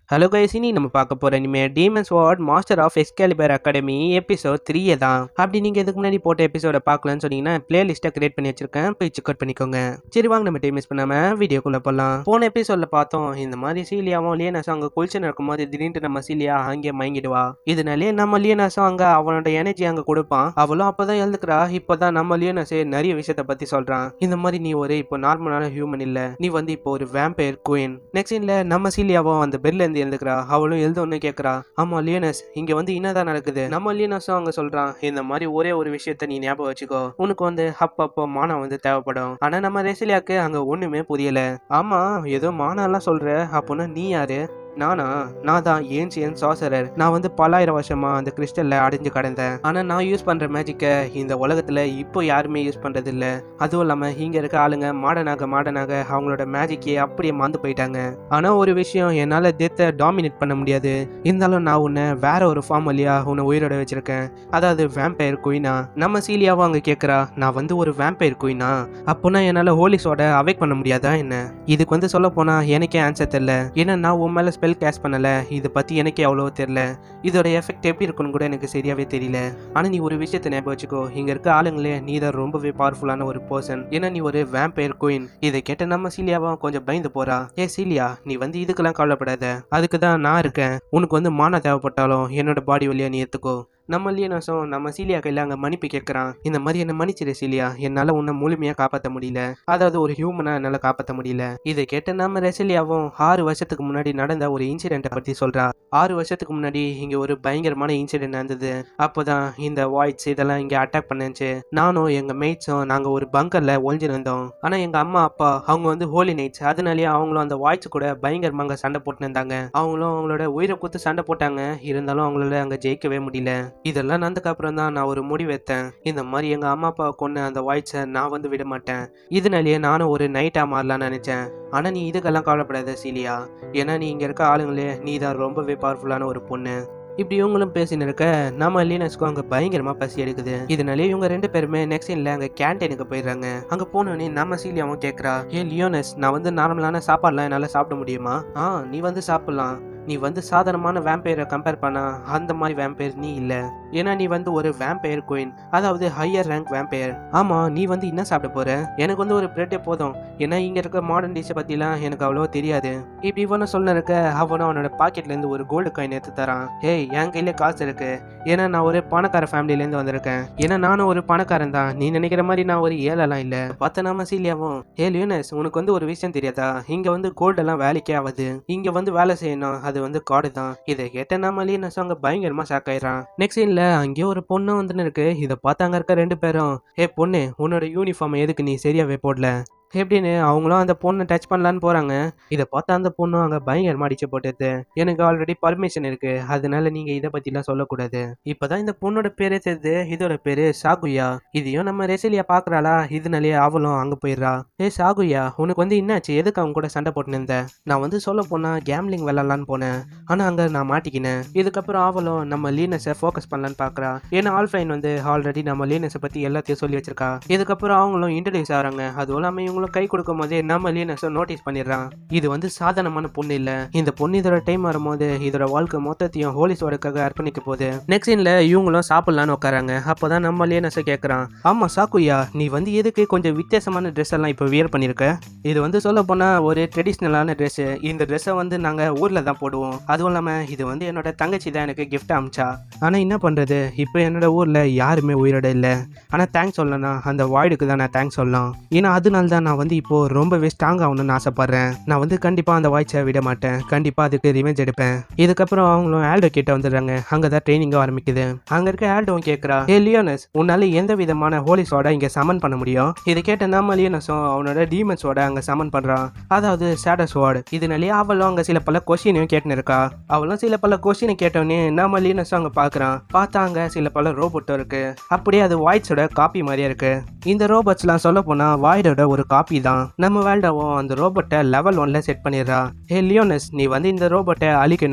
hello guys இனி நம்ம பார்க்க போற இனிமே demon's sword master of Excalibur academy episode three தான் அப்படி நீங்க இதுக்கு முன்னாடி போட்ட எபிசோட பார்க்கலன்னு சொன்னீங்கன்னா பிளேலிஸ்ட்டை கிரியேட் பண்ணி வச்சிருக்கேன் போய் செக் அவுட் பண்ணிக்கோங்க சரி வாங்க நம்ம டைம் மிஸ் பண்ணாம வீடியோக்குள்ள போலாம் போன எபிசோட்ல பார்த்தோம் இந்த மாதிரி சீலியாவும் லியனஸும் அங்க குளிச்சு நடக்கும்போது திடீர்னு நம்ம சீலியா அங்கே மயங்கிடுவா இதனாலே நம்ம லியனஸும் அங்க அவனோட எனர்ஜி அங்க கொடுப்பான் அவளும் அப்பதான் எழுந்துக்கிறா இப்பதான் நம்ம லியனஸ் நிறைய விஷயத்த பத்தி சொல்றான் இந்த மாதிரி நீ ஒரு இப்போ நார்மலான ஹியூமன் இல்ல நீ வந்து இப்போ ஒரு வேம்பயர் குயின் நெக்ஸ்ட் சீன்ல நம்ம சீலியாவும் அந்த பெட்ல இருந்து எழுந்துக்கிறா அவளும் எழுத ஒண்ணு கேக்குறா ஆமா லியனஸ் இங்க வந்து என்னதான் நடக்குது நம்ம லியனஸும் அங்க சொல்றான் இந்த மாதிரி ஒரே ஒரு விஷயத்த நீ ஞாபகம் வச்சுக்கோ உனக்கு வந்து அப்பப்போ மானம் வந்து தேவைப்படும் ஆனா நம்ம ரெசிலியாக்கு அங்க ஒண்ணுமே புரியல ஆமா ஏதோ மானம் எல்லாம் சொல்ற அப்போனா நீ யாரு நானா நான் தான் ஏன்சியன் சாசரர் நான் வந்து பல்லாயிரம் வருஷமா அந்த கிறிஸ்டல்ல அடைஞ்சு கடந்தேன் ஆனா நான் யூஸ் பண்ற மேஜிக்கை இந்த உலகத்துல இப்போ யாருமே யூஸ் பண்றது இல்ல அதுவும் இல்லாம இங்க இருக்க ஆளுங்க மாடனாக மாடனாக அவங்களோட மேஜிக்கே அப்படியே மாந்து போயிட்டாங்க ஆனா ஒரு விஷயம் என்னால டெத்தை டாமினேட் பண்ண முடியாது இருந்தாலும் நான் உன்னை வேற ஒரு ஃபார்ம் வழியா உன்னை உயிரோட வச்சிருக்கேன் அதாவது வேம்பயர் குயினா நம்ம சீலியாவும் அங்க கேக்குறா நான் வந்து ஒரு வேம்பயர் குயினா அப்போனா என்னால ஹோலிஸோட அவேக் பண்ண முடியாதா என்ன இதுக்கு வந்து சொல்ல போனா எனக்கே ஆன்சர் தெரியல ஏன்னா நான் உன் மேல ஸ்பெல் கேஸ் பண்ணல இதை பத்தி எனக்கே அவ்வளோ தெரியல இதோட எஃபெக்ட் எப்படி இருக்குன்னு கூட எனக்கு சரியாவே தெரியல ஆனா நீ ஒரு விஷயத்த ஞாபகம் வச்சுக்கோ இங்க இருக்க ஆளுங்களே நீ தான் ரொம்பவே பவர்ஃபுல்லான ஒரு பர்சன் ஏன்னா நீ ஒரு வேம்பயர் குயின் இதை கேட்ட நம்ம சீலியாவும் கொஞ்சம் பயந்து போறா ஏ சீலியா நீ வந்து இதுக்கெல்லாம் கவலைப்படாத அதுக்கு தான் நான் இருக்கேன் உனக்கு வந்து மானம் தேவைப்பட்டாலும் என்னோட பாடி வழியா நீ எடுத்துக்கோ நம்ம லியனஸும் நம்ம சீலியா கையில் அங்கே மன்னிப்பு கேட்குறான் இந்த மாதிரி என்ன மன்னிச்சிரு சீலியா என்னால் உன்னை முழுமையாக காப்பாற்ற முடியல அதாவது ஒரு ஹியூமனாக என்னால் காப்பாற்ற முடியல இதை கேட்ட நம்ம ரெசிலியாவும் ஆறு வருஷத்துக்கு முன்னாடி நடந்த ஒரு இன்சிடென்ட்டை பற்றி சொல்கிறா ஆறு வருஷத்துக்கு முன்னாடி இங்கே ஒரு பயங்கரமான இன்சிடென்ட் நடந்தது அப்போதான் இந்த வாய்ட்ஸ் இதெல்லாம் இங்கே அட்டாக் பண்ணுச்சு நானும் எங்கள் மேட்ஸும் நாங்கள் ஒரு பங்கரில் ஒழிஞ்சிருந்தோம் ஆனால் எங்கள் அம்மா அப்பா அவங்க வந்து ஹோலி நைட்ஸ் அதனாலேயே அவங்களும் அந்த வாய்ட்ஸ் கூட பயங்கரமாக சண்டை போட்டு இருந்தாங்க அவங்களும் அவங்களோட உயிரை கொடுத்து சண்டை போட்டாங்க இருந்தாலும் அவங்களால அங்கே ஜெயிக்கவே முடியல இதெல்லாம் நடந்ததுக்கு அப்புறம் தான் நான் ஒரு முடிவு எடுத்தேன் இந்த மாதிரி எங்க அம்மா அப்பா கொண்டு அந்த வாய்ஸை நான் வந்து விட மாட்டேன் இதனாலேயே நானும் ஒரு நைட்டா மாறலாம்னு நினைச்சேன் ஆனா நீ இதுக்கெல்லாம் கவலைப்படாத சீலியா ஏன்னா நீ இங்க இருக்க ஆளுங்களே நீ தான் ரொம்பவே பவர்ஃபுல்லான ஒரு பொண்ணு இப்படி இவங்களும் பேசின்னு இருக்க நம்ம லீனஸ்க்கும் அங்க பயங்கரமா பசி எடுக்குது இதனாலே இவங்க ரெண்டு பேருமே நெக்ஸ்ட் சீன்ல அங்க கேன்டீனுக்கு போயிடுறாங்க அங்க போனோடனே நம்ம சீலியாவும் கேக்குறா ஏ லியோனஸ் நான் வந்து நார்மலான சாப்பாடுலாம் என்னால சாப்பிட முடியுமா ஆ நீ வந்து சாப்பிடலாம் நீ வந்து சாதாரணமான வேம்பயரை கம்பேர் பண்ணா அந்த மாதிரி வேம்பயர் நீ இல்ல ஏன்னா நீ வந்து ஒரு வேம்பயர் குயின் அதாவது ஹையர் ரேங்க் வேம்பயர் ஆமா நீ வந்து என்ன சாப்பிட போற எனக்கு வந்து ஒரு பிரெட்டே போதும் ஏன்னா இங்க இருக்க மாடர்ன் டிஷ்ஷை பத்திலாம் எனக்கு அவ்வளவா தெரியாது இப்படி இவனை சொல்ல இருக்க அவனும் அவனோட பாக்கெட்ல இருந்து ஒரு கோல்டு காயின் எடுத்து தரான் ஏய் என் கையில காசு இருக்கு ஏன்னா நான் ஒரு பணக்கார ஃபேமிலில இருந்து வந்திருக்கேன் ஏன்னா நானும் ஒரு பணக்காரன் தான் நீ நினைக்கிற மாதிரி நான் ஒரு ஏழெல்லாம் இல்ல பார்த்த நாம சீலியாவும் ஏ லியூனஸ் உனக்கு வந்து ஒரு விஷயம் தெரியாதா இங்க வந்து கோல்டு எல்லாம் வேலைக்கே ஆகுது இங்க வந்து வேலை செய்யணும் அது வந்து காடு தான் இதை கேட்ட நாம லியூனஸ் அங்க பயங்கரமா ஷாக் ஆயிடுறான் நெக்ஸ்ட் சீன்ல அங்கேயே ஒரு பொண்ணு வந்துன்னு இருக்கு இதை பார்த்து அங்க இருக்க ரெண்டு பேரும் ஏ பொண்ணு உன்னோட யூனிஃபார்ம் எதுக்கு நீ சரியாவே போடல எப்படின்னு அவங்களும் அந்த பொண்ணை டச் பண்ணலான்னு போறாங்க இதை பார்த்தா அந்த பொண்ணும் அங்க பயங்கரமா அடிச்சு போட்டது எனக்கு ஆல்ரெடி பர்மிஷன் இருக்கு அதனால நீங்க இதை பத்திலாம் சொல்லக்கூடாது இப்பதான் இந்த பொண்ணோட பேரே தெரியுது இதோட பேரு சாகுயா இதையும் நம்ம ரெசிலியா பாக்குறாளா இதனாலேயே அவளும் அங்க போயிடுறா ஏ சாகுயா உனக்கு வந்து என்னாச்சு எதுக்கு அவங்க கூட சண்டை போட்டுன்னு இருந்த நான் வந்து சொல்ல போனா கேம்லிங் விளாட்லான்னு போனேன் ஆனா அங்க நான் மாட்டிக்கினேன் இதுக்கப்புறம் அவளும் நம்ம லீனஸை ஃபோக்கஸ் பண்ணலான்னு பாக்குறா ஏன்னா ஆல்ஃபைன் வந்து ஆல்ரெடி நம்ம லீனஸை பத்தி எல்லாத்தையும் சொல்லி வச்சிருக்கா இதுக்கப்புறம் அவங்களும் இன்ட்ரடியூஸ் ஆகிறாங்க அதுவும் இல்லாம இவங்களும் கை கொடுக்கும் போதே நம்ம லீனஸை நோட்டீஸ் பண்ணிடுறான் இது வந்து சாதாரணமான பொண்ணு இல்ல இந்த பொண்ணு இதோட டைம் வரும்போது இதோட வாழ்க்கை மொத்தத்தையும் ஹோலிஸோடக்காக அர்ப்பணிக்க போகுது நெக்ஸ்ட் சீன்ல இவங்களும் சாப்பிடலான்னு உட்காராங்க அப்பதான் நம்ம லீனஸை கேட்கறான் ஆமா சாக்குயா நீ வந்து எதுக்கு கொஞ்சம் வித்தியாசமான ட்ரெஸ் எல்லாம் இப்போ வியர் பண்ணிருக்க இது வந்து சொல்ல போனா ஒரு ட்ரெடிஷ்னலான ட்ரெஸ் இந்த ட்ரெஸ்ஸை வந்து நாங்க ஊர்ல தான் போடுவோம் அதுவும் இல்லாம இது வந்து என்னோட தங்கச்சி தான் எனக்கு கிஃப்ட் அமிச்சா ஆனா என்ன பண்றது இப்போ என்னோட ஊர்ல யாருமே உயிரோட இல்ல ஆனா தேங்க்ஸ் சொல்லணும் அந்த வாய்டுக்கு தான் நான் தேங்க்ஸ் சொல்லலாம் ஏன்னா அதனால தான் நான் வந்து இப்போ ரொம்பவே ஸ்ட்ராங் ஆகணும்னு ஆசைப்படுறேன் நான் வந்து கண்டிப்பா அந்த வாய்ஸை விட மாட்டேன் கண்டிப்பா அதுக்கு ரிவெஞ்ச் எடுப்பேன் இதுக்கப்புறம் அவங்களும் ஆல்டோ கிட்ட வந்துடுறாங்க அங்கதான் ட்ரைனிங் ஆரம்பிக்குது அங்க இருக்க ஆல்டோவும் கேட்கறா ஏ லியோனஸ் உன்னால எந்த விதமான ஹோலிஸோட இங்க சமன் பண்ண முடியும் இதை கேட்ட நம்ம லியோனஸும் அவனோட டீமன்ஸோட அங்க சமன் பண்றான் அதாவது சேடஸ் வார்டு இதனாலேயே அவளும் அங்க சில பல கொஸ்டினையும் கேட்டுன்னு இருக்கா அவளும் சில பல கொஸ்டினை கேட்டோடனே நம்ம லீனஸும் அங்க பாக்குறான் பார்த்தா அங்க சில பல ரோபோட்டும் இருக்கு அப்படியே அது வாய்ட்ஸோட காப்பி மாதிரியே இருக்கு இந்த ரோபோட்ஸ்லாம் சொல்ல போனா வாய்டோட ஒரு காப்பி தான் நம்ம வேல்டாவும் அந்த ரோபோட்டை லெவல் ஒன்ல செட் பண்ணிடுறா ஹே லியோனஸ் நீ வந்து இந்த ரோபோட்டை அழிக்கணும்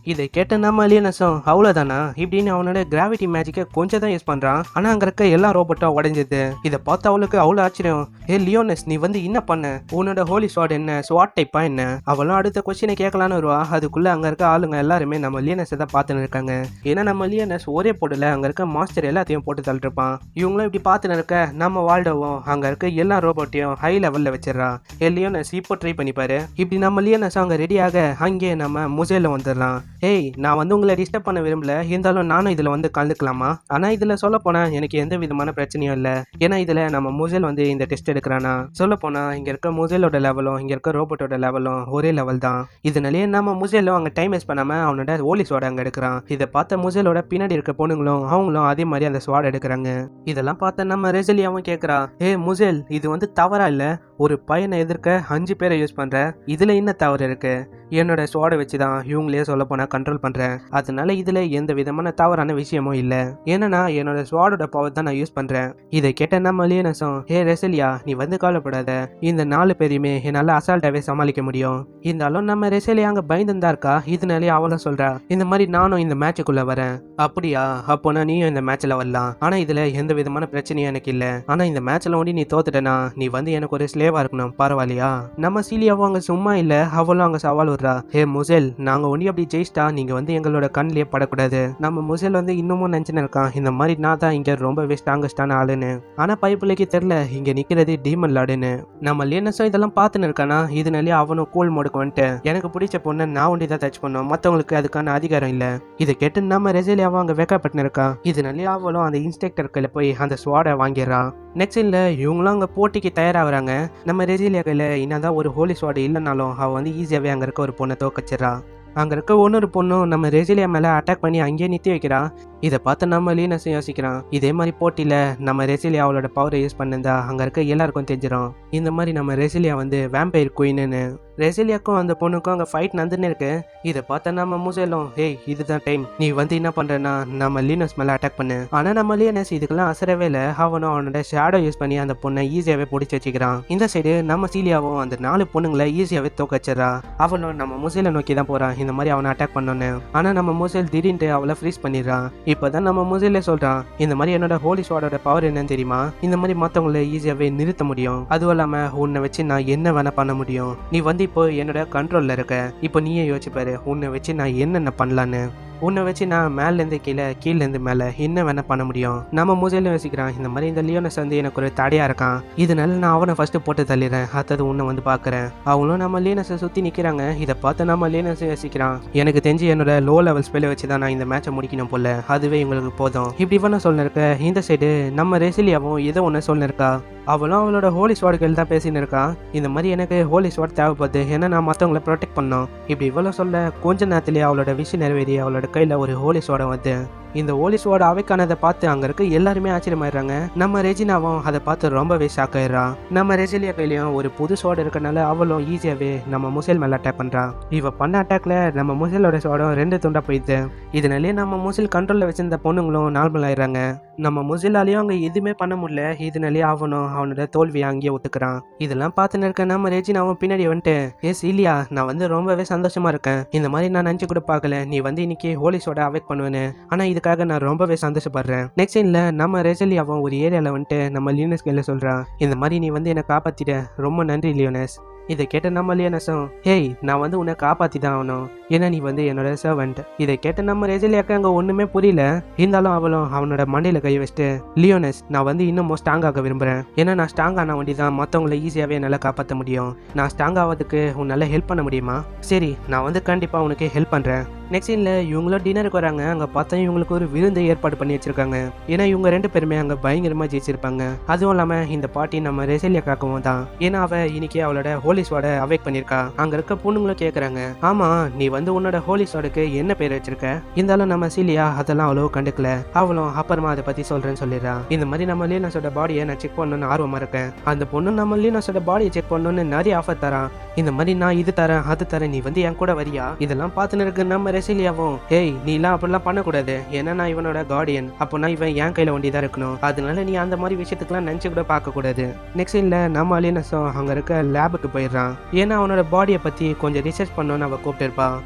இதை கேட்ட நம்ம லியோனஸும் அவ்வளோதானா இப்படின்னு அவனோட கிராவிட்டி மேஜிக்கை கொஞ்சம் தான் யூஸ் பண்றான் ஆனா அங்க இருக்க எல்லா ரோபோட்டும் உடைஞ்சது இதை பார்த்து அவளுக்கு அவ்வளோ ஆச்சரியம் ஏ லியோனஸ் நீ வந்து என்ன பண்ண உன்னோட ஹோலி ஸ்வாட் என்ன ஸ்வாட் டைப்பா என்ன அவளும் அடுத்த கொஸ்டினை கேட்கலான்னு வருவா அதுக்குள்ள அங்க இருக்க ஆளுங்க எல்லாருமே நம்ம லியோனஸை தான் பார்த்துன்னு இருக்காங்க ஏன்னா நம்ம லியோனஸ் ஒரே போடல அங்க இருக்க மாஸ்டர் எல்லாத்தையும் போட்டு தள்ளிருப்பான் இவங்களும் இப்படி பார்த்துன்னு இருக்க நம்ம வாழ்டவும் அங்க இருக்க எல்லா ரோபோட்டையும் ஹை லெவல்ல வச்சிடறான் ஏ லியோனஸ் இப்போ ட்ரை பண்ணிப்பாரு இப்படி நம்ம லியோனஸ் அங்க ரெடியாக அங்கே நம்ம முசேல வந்துடலாம் ஏய் நான் வந்து உங்களை டிஸ்டர்ப் பண்ண விரும்பல இருந்தாலும் நானும் இதுல வந்து கலந்துக்கலாமா ஆனா இதுல சொல்ல போனா எனக்கு எந்த விதமான பிரச்சனையும் இல்லை ஏன்னா இதுல நம்ம முசேல் வந்து இந்த டெஸ்ட் எடுக்கிறானா சொல்ல போனா இங்க இருக்க முசேலோட லெவலும் இங்க இருக்க ரோபோட்டோட லெவலும் ஒரே லெவல் தான் இதனாலேயே நம்ம முசேலும் அங்க டைம் வேஸ்ட் பண்ணாம அவனோட ஓலி ஸ்வாட் அங்க எடுக்கிறான் இதை பார்த்த முசேலோட பின்னாடி இருக்க பொண்ணுங்களும் அவங்களும் அதே மாதிரி அந்த ஸ்வாட் எடுக்கிறாங்க இதெல்லாம் பார்த்த நம்ம ரெசலியாவும் கேட்குறா ஏ முசேல் இது வந்து தவறா இல்ல ஒரு பையனை எதிர்க்க அஞ்சு பேரை யூஸ் பண்ற இதுல என்ன தவறு இருக்கு என்னோட ஸ்வாடை வச்சு தான் இவங்களே சொல்ல போனா கண்ட்ரோல் பண்றேன் அதனால இதுல எந்த விதமான தவறான விஷயமும் இல்ல ஏன்னா என்னோட ஸ்வாடோட பவர் தான் நான் யூஸ் பண்றேன் இதை கேட்ட நம்ம லியனஸும் ஹே ரெசலியா நீ வந்து கவலைப்படாத இந்த நாலு பேரையுமே என்னால அசால்ட்டாவே சமாளிக்க முடியும் இருந்தாலும் நம்ம ரெசலியா அங்க பயந்துதான் இருக்கா இதனாலே அவளும் சொல்றா இந்த மாதிரி நானும் இந்த மேட்சுக்குள்ள வரேன் அப்படியா அப்போனா நீயும் இந்த மேட்ச்ல வரலாம் ஆனா இதுல எந்த விதமான பிரச்சனையும் எனக்கு இல்ல ஆனா இந்த மேட்ச்ல ஒண்டி நீ தோத்துட்டனா நீ வந்து எனக்கு ஒரு ஸ்லேவா இருக்கணும் பரவாயில்லையா நம்ம சீலியாவும் அங்க சும்மா இல்ல அவளும் அங்க சவால் விடுறா ஹே முசேல் நாங்க ஒண்டி அப்படி ஜெயிச்சிட்டா நீங்க வந்து எங்களோட கண்ணிலேயே படக்கூடாது நம்ம முசேல் வந்து இன்னமும் நினைச்சுன்னு இருக்கான் இந்த மாதிரி நான் தான் இங்க ரொம்பவே ஸ்ட்ராங்கஸ்டான ஆளுன்னு ஆனா பைப்பிள்ளைக்கு தெரியல இங்க நிக்கிறது டீமன் லாடுன்னு நம்ம லியனஸும் இதெல்லாம் பார்த்துன்னு இருக்கானா இதனாலே அவனும் கூல் மோடுக்கு வந்துட்டு எனக்கு பிடிச்ச பொண்ணை நான் ஒண்டி தான் டச் பண்ணும் மத்தவங்களுக்கு அதுக்கான அதிகாரம் இல்ல இதை கேட்டு நம்ம ரெசிலியாவும் அங்க வெக்கப்பட்டு இருக்கா இதனாலே அவளும் அந்த இன்ஸ்ட்ரக்டர் கையில போய் அந்த ஸ்வாடை வாங்கிடுறான் நெக்ஸ்ட் இல்ல இவங்களும் அங்க போட்டிக்கு தயாராகிறாங்க நம்ம ரெசிலியா கையில என்னதான் ஒரு ஹோலி ஸ்வாடு இல்லைனாலும் அவ வந்து ஈஸியாவே அங்க இருக்க ஒரு பொண்ணை தோக்கச்சிடறா அங்க இருக்க இன்னொரு பொண்ணும் நம்ம ரெசிலியா மேல அட்டாக் பண்ணி அங்கேயே நிறுத்தி வைக்கிறா இதை பார்த்து நம்ம லீனஸும் யோசிக்கிறான் இதே மாதிரி போட்டியில நம்ம ரெசிலியா அவளோட பவரை யூஸ் பண்ணிருந்தா அங்க இருக்க எல்லாருக்கும் தெரிஞ்சிடும் இந்த மாதிரி நம்ம ரெசிலியா வந்து வேம்பயர் குயின்னு ரெசிலியாக்கும் அந்த பொண்ணுக்கும் அங்கே ஃபைட் நடந்துன்னு இருக்கு இதை பார்த்தா நம்ம மூசேலும் ஹேய் இதுதான் டைம் நீ வந்து என்ன பண்றேன்னா நம்ம லீனஸ் மேலே அட்டாக் பண்ணு ஆனால் நம்ம லீனஸ் இதுக்கெல்லாம் அசரவே இல்லை அவனும் அவனோட ஷேடோ யூஸ் பண்ணி அந்த பொண்ணை ஈஸியாகவே பிடிச்சி வச்சுக்கிறான் இந்த சைடு நம்ம சீலியாவும் அந்த நாலு பொண்ணுங்களை ஈஸியாகவே தோக்கச்சிடறா அவனும் நம்ம முசேலை நோக்கி தான் போறான் இந்த மாதிரி அவனை அட்டாக் பண்ணோன்னு ஆனால் நம்ம முசேல் திடீர்னு அவளை ஃப்ரீஸ் பண்ணிடுறான் இப்போதான் நம்ம முசேலே சொல்றான் இந்த மாதிரி என்னோட ஹோலி ஸ்வாடோட பவர் என்னன்னு தெரியுமா இந்த மாதிரி மற்றவங்களை ஈஸியாகவே நிறுத்த முடியும் அதுவும் இல்லாமல் உன்னை வச்சு நான் என்ன வேணா பண்ண முடியும் நீ வந்து இப்போ என்னோட கண்ட்ரோலில் இருக்க இப்போ நீயே யோசிச்சு பாரு உன்னை வச்சு நான் என்னென்ன பண்ணலான்னு உன்னை வச்சு நான் மேலேருந்து கீழே கீழேருந்து மேலே என்ன வேணா பண்ண முடியும் நம்ம மூஜையிலும் யோசிக்கிறான் இந்த மாதிரி இந்த லியோனஸ் வந்து எனக்கு ஒரு தடையா இருக்கான் இதனால நான் அவனை ஃபர்ஸ்ட் போட்டு தள்ளிடுறேன் அடுத்தது உன்னை வந்து பார்க்குறேன் அவங்களும் நம்ம லியோனஸை சுற்றி நிற்கிறாங்க இதை பார்த்து நம்ம லியோனஸ் யோசிக்கிறான் எனக்கு தெரிஞ்சு என்னோட லோ லெவல் ஸ்பெல்லை வச்சு தான் நான் இந்த மேட்சை முடிக்கணும் போல அதுவே இவங்களுக்கு போதும் இப்படி இவனை சொல்லிருக்க இந்த சைடு நம்ம ரெசிலியாவும் ஏதோ ஒன்று சொல்லிருக்கா அவளும் அவளோட ஹோலி ஸ்வாடுகள் தான் பேசின்னு இருக்கான் இந்த மாதிரி எனக்கு ஹோலி ஸ்வாட் தேவைப்படுது ஏன்னா நான் மற்றவங்கள ப்ரொடெக்ட் பண்ணோம் இப்படி இவ்வளோ சொல்ல கொஞ்ச நேரத்திலேயே அவளோட விஷயம் நிறைவேறி அவளோட கையில் ஒரு ஹோலி ஸ்வாடை வந்து இந்த ஹோலி ஸ்வாட் அவைக்கானதை பார்த்து அங்கே இருக்க எல்லாருமே ஆச்சரியமாயிடுறாங்க நம்ம ரெஜினாவும் அதை பார்த்து ரொம்பவே ஷாக் ஆயிடுறான் நம்ம ரெஜிலியா கையிலையும் ஒரு புது ஸ்வாட் இருக்கனால அவளும் ஈஸியாகவே நம்ம முசேல் மேலே அட்டாக் பண்ணுறான் இவ பண்ண அட்டாக்ல நம்ம முசேலோட ஸ்வாடும் ரெண்டு துண்டா போயிடுது இதனாலே நம்ம முசில் கண்ட்ரோலில் வச்சிருந்த பொண்ணுங்களும் நார்மல் ஆயிடுறாங்க நம்ம முசிலாலையும் அங்கே எதுவுமே பண்ண முடியல இதனாலே அவனும் அவனோட தோல்வியை அங்கேயே ஒத்துக்கிறான் இதெல்லாம் பார்த்துன்னு இருக்க நம்ம ரெஜினாவும் பின்னாடி வந்துட்டு ஏ சீலியா நான் வந்து ரொம்பவே சந்தோஷமா இருக்கேன் இந்த மாதிரி நான் நினச்சி கூட பார்க்கல நீ வந்து இன்னைக்கு ஹோலிஸோட அவேக் பண்ணுவேன்னு ஆனால் இதுக்காக நான் ரொம்பவே சந்தோஷப்படுறேன் நெக்ஸ்ட் சீனில் நம்ம ரெஜலியாவும் ஒரு ஏரியாவில் வந்துட்டு நம்ம லியோனஸ் கையில் சொல்கிறான் இந்த மாதிரி நீ வந்து என்னை காப்பாற்றிட்ட ரொம்ப நன்றி லியோனஸ் இதை கேட்ட நம்ம லியோனஸும் ஹேய் நான் வந்து உன்னை காப்பாற்றி தான் ஆகணும் ஏன்னா நீ வந்து என்னோட சர்வெண்ட் இதை கேட்ட நம்ம ரெஜலியாக்கு அங்கே ஒன்றுமே புரியல இருந்தாலும் அவளும் அவனோட மண்டையில் கை வச்சுட்டு லியோனஸ் நான் வந்து இன்னமும் ஸ்ட்ராங் ஆக விரும்புகிறேன் ஏன்னா நான் ஸ்ட்ராங் ஆன வண்டி தான் மற்றவங்களை ஈஸியாகவே என்னால் காப்பாற்ற முடியும் நான் ஸ்ட்ராங் ஆகிறதுக்கு உன்னால் ஹெல்ப் பண்ண முடியுமா சரி நான் வந்து கண்டிப்பாக உனக்கு ஹெல்ப் பண்ணுறேன் நெக்ஸ்ட் சீனில் இவங்களும் டின்னருக்கு வராங்க அங்கே பார்த்தா இவங்களுக்கு ஒரு விருந்து ஏற்பாடு பண்ணி வச்சிருக்காங்க ஏன்னா இவங்க ரெண்டு பேருமே அங்கே பயங்கரமாக ஜெயிச்சிருப்பாங்க அதுவும் இல்லாமல் இந்த பாட்டி நம்ம ரெசலியா காக்கவும் தான் ஏன்னா அவ இன்னைக்கு அவளோட ஹோலி ஸ்வாடை அவேக் பண்ணியிருக்கா அங்கே இருக்க பொண்ணுங்களும் கேட்குறாங்க ஆமா நீ வந்து உன்னோட ஹோலி ஸ்வாடுக்கு என்ன பேர் வச்சிருக்க இருந்தாலும் நம்ம சீலியா அதெல்லாம் அவ்வளோ கண்டுக்கல அவளும் அப்புறமா அதை பற்றி சொல்கிறேன்னு சொல்லிடுறா இந்த மாதிரி நம்ம லீனஸோட பாடியை நான் செக் பண்ணணும்னு ஆர்வமாக இருக்கேன் அந்த பொண்ணு நம்ம லீனஸோட பாடியை செக் பண்ணணும்னு நிறைய ஆஃபர் தரான் இந்த மாதிரி நான் இது தரேன் அது தரேன் நீ வந்து என் கூட வரியா இதெல்லாம் பார்த்துன்னு இருக்கு நம்ம ரெசிலியாவும் ஹேய் நீ எல்லாம் அப்படிலாம் பண்ணக்கூடாது ஏன்னா நான் இவனோட கார்டியன் அப்போ நான் இவன் என் கையில வண்டி தான் இருக்கணும் அதனால நீ அந்த மாதிரி விஷயத்துக்குலாம் நினைச்சு கூட பார்க்க கூடாது நெக்ஸ்ட் இல்ல நம்ம அலினஸும் அங்க இருக்க லேபுக்கு போயிடுறான் ஏன்னா அவனோட பாடியை பத்தி கொஞ்சம் ரிசர்ச் பண்ணணும்னு அவ கூப்பிட்டு இருப்பா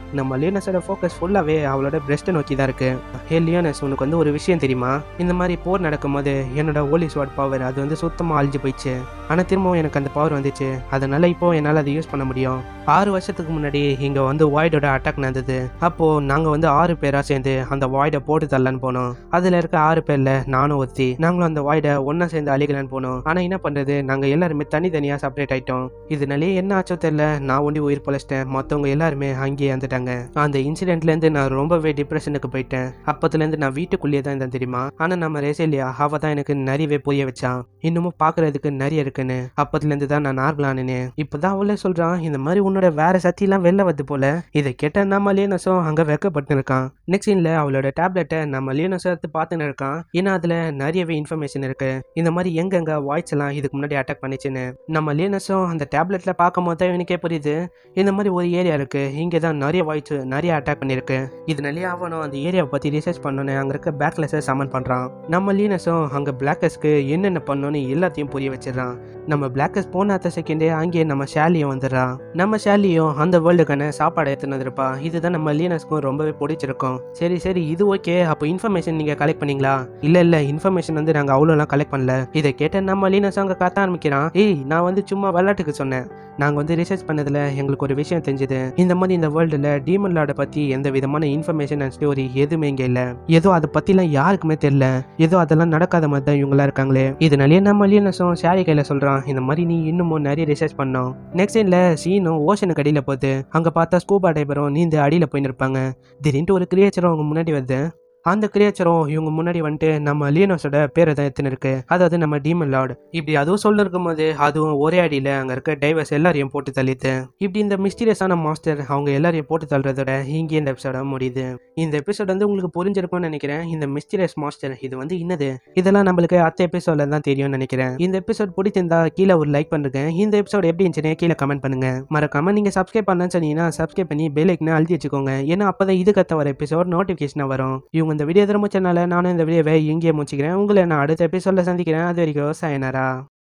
நம்ம லியோனஸோட ஃபோக்கஸ் ஃபுல்லாகவே அவளோட பிரஸ்ட்டை நோக்கி தான் இருக்கு ஹே லியோனஸ் உனக்கு வந்து ஒரு விஷயம் தெரியுமா இந்த மாதிரி போர் நடக்கும்போது என்னோட ஓலி ஸ்வாட் பவர் அது வந்து சுத்தமாக அழிஞ்சு போயிடுச்சு ஆனால் திரும்பவும் எனக்கு அந்த பவர் வந்துச்சு அதனால இப்போ என்னால் அதை யூஸ் பண்ண முடியும் ஆறு வருஷத்துக்கு முன்னாடி இங்கே வந்து வாய்டோட அட்டாக் நடந்தது அப்போது நாங்கள் வந்து ஆறு பேராக சேர்ந்து அந்த வாய்டை போட்டு தள்ளலான்னு போனோம் அதில் இருக்க ஆறு பேரில் நானும் ஒருத்தி நாங்களும் அந்த வாய்டை ஒன்றா சேர்ந்து அழிக்கலான்னு போனோம் ஆனால் என்ன பண்ணுறது நாங்கள் எல்லாருமே தனித்தனியாக செப்பரேட் ஆயிட்டோம் இதனாலேயே என்ன ஆச்சோ தெரியல நான் ஒண்டி உயிர் பொழைச்சிட்டேன் மற்றவங்க எல்லாருமே அங்கேயே வந்துட்டாங்க அந்த இன்சிடென்ட்லேருந்து நான் ரொம்பவே டிப்ரெஷனுக்கு போயிட்டேன் அப்பத்துலேருந்து நான் வீட்டுக்குள்ளேயே தான் இருந்தேன் தெரியுமா ஆனால் நம்ம ரேசேலியா அவ தான் எனக்கு நிறையவே புரிய வச்சான் இன்னமும் பார்க்கறதுக்கு நிறைய இருக்குன்னு அப்பத்துலேருந்து தான் நான் நார்மலானேன்னு இப்போதான் அவளே சொல்கிறான் இந்த மாதிரி உன்னோட வேற சக்திலாம் வெளில வருது போல இதை கேட்ட நம்ம லியோனஸும் அங்கே வெக்கப்பட்டு இருக்கான் நெக்ஸ்ட் சீனில் அவளோட டேப்லெட்டை நம்ம லியோனஸ் எடுத்து பார்த்துன்னு இருக்கான் ஏன்னா அதில் நிறையவே இன்ஃபர்மேஷன் இருக்கு இந்த மாதிரி எங்கெங்க வாய்ஸ் எல்லாம் இதுக்கு முன்னாடி அட்டாக் பண்ணிச்சுன்னு நம்ம லியோனஸும் அந்த டேப்லெட்டில் பார்க்கும் போது தான் எனக்கே புரியுது இந்த மாதிரி ஒரு ஏரியா இருக்கு இங்கே தான் நிறைய வாய்ஸ் நிறைய அட்டாக் பண்ணியிருக்கு இதனாலேயே அவனும் அந்த ஏரியாவை பற்றி ரிசர்ச் பண்ணோன்னு அங்கே இருக்க பேக்லெஸை சமன் பண்ணுறான் நம்ம லீனஸும் அங்கே பிளாக்கஸ்க்கு என்னென்ன பண்ணணும்னு எல்லாத்தையும் புரிய வச்சிடறான் நம்ம பிளாக்கஸ் போன அடுத்த செகண்டே அங்கேயே நம்ம ஷாலியும் வந்துடுறான் நம்ம ஷாலியும் அந்த வேர்ல்டுக்கான சாப்பாடு எடுத்துன்னு வந்திருப்பா இதுதான் நம்ம லீனஸ்க்கும் ரொம்பவே பிடிச்சிருக்கும் சரி சரி இது ஓகே அப்போ இன்ஃபர்மேஷன் நீங்கள் கலெக்ட் பண்ணீங்களா இல்லை இல்லை இன்ஃபர்மேஷன் வந்து நாங்கள் அவ்வளோலாம் கலெக்ட் பண்ணல இதை கேட்ட நம்ம லீனஸ் அங்கே கத்த ஆரம்பிக்கிறான் ஏய் நான் வந்து சும்மா விளையாட்டுக்கு சொன்னேன் நாங்கள் வந்து ரிசர்ச் பண்ணதில் எங்களுக்கு ஒரு விஷயம் தெரிஞ்சது இந்த மாதிரி இந்த வேர்ல்டில் டீமன் லார்டை பற்றி எந்த விதமான இன்ஃபர்மேஷன் அண்ட் ஸ்டோரி எதுவுமே இங்கே இல்லை ஏதோ அதை பற்றிலாம் யாருக்குமே தெரியல ஏதோ அதெல்லாம் நடக்காத மாதிரி தான் இவங்களா இருக்காங்களே இதனாலேயே நம்ம லீனஸும் ஷாரி கையில் சொல்கிறான் இந்த மாதிரி நீ இன்னமும் நிறைய ரிசர்ச் பண்ணோம் நெக்ஸ்ட் சீனில் சீனும் ஓஷனுக்கு அடியில் போகுது அங்கே பார்த்தா ஸ்கூபா டைபரும் நீந்து அடியில் போயின்னு இருப்பாங்க திடீர்னு ஒரு கிரியேச்சரும் அவங்க முன்னாடி வருது அந்த கிரியேச்சரும் இவங்க முன்னாடி வந்துட்டு நம்ம லியோனஸோட பேரை தான் எத்தனை இருக்கு அதாவது நம்ம டீமன் லார்டு இப்படி அதுவும் சொல்ல இருக்கும்போது அதுவும் ஒரே அடியில் அங்கே இருக்க டைவர்ஸ் எல்லாரையும் போட்டு தள்ளித்து இப்படி இந்த மிஸ்டீரியஸான மாஸ்டர் அவங்க எல்லாரையும் போட்டு தள்ளுறதோட இங்கே இந்த எபிசோட முடியுது இந்த எபிசோட் வந்து உங்களுக்கு புரிஞ்சிருக்கும்னு நினைக்கிறேன் இந்த மிஸ்டீரியஸ் மாஸ்டர் இது வந்து என்னது இதெல்லாம் நம்மளுக்கு அடுத்த எபிசோட்ல தான் தெரியும்னு நினைக்கிறேன் இந்த எபிசோட் பிடிச்சிருந்தா கீழே ஒரு லைக் பண்ணுங்க இந்த எபிசோட் எப்படி இருந்துச்சுன்னு கீழே கமெண்ட் பண்ணுங்க மறக்காம நீங்க சப்ஸ்கிரைப் பண்ணலன்னு சொன்னீங்கன்னா சப்ஸ்கிரைப் பண்ணி பெல் ஐக்கனை அழுத்தி வச்சுக்கோங்க ஏன்னா அப்பதான் இது கத்த வர எபிசோட் நோட்டிஃபிகேஷன் வரும் இவங்க இந்த வீடியோ திரும்பிச்சனால நானும் இந்த வீடியோவை இங்கேயே முடிச்சுக்கிறேன் உங்களை நான் அடுத்த எபிசோட்ல சந்திக்கிறேன் அது வரைக்கும் சாயனாரா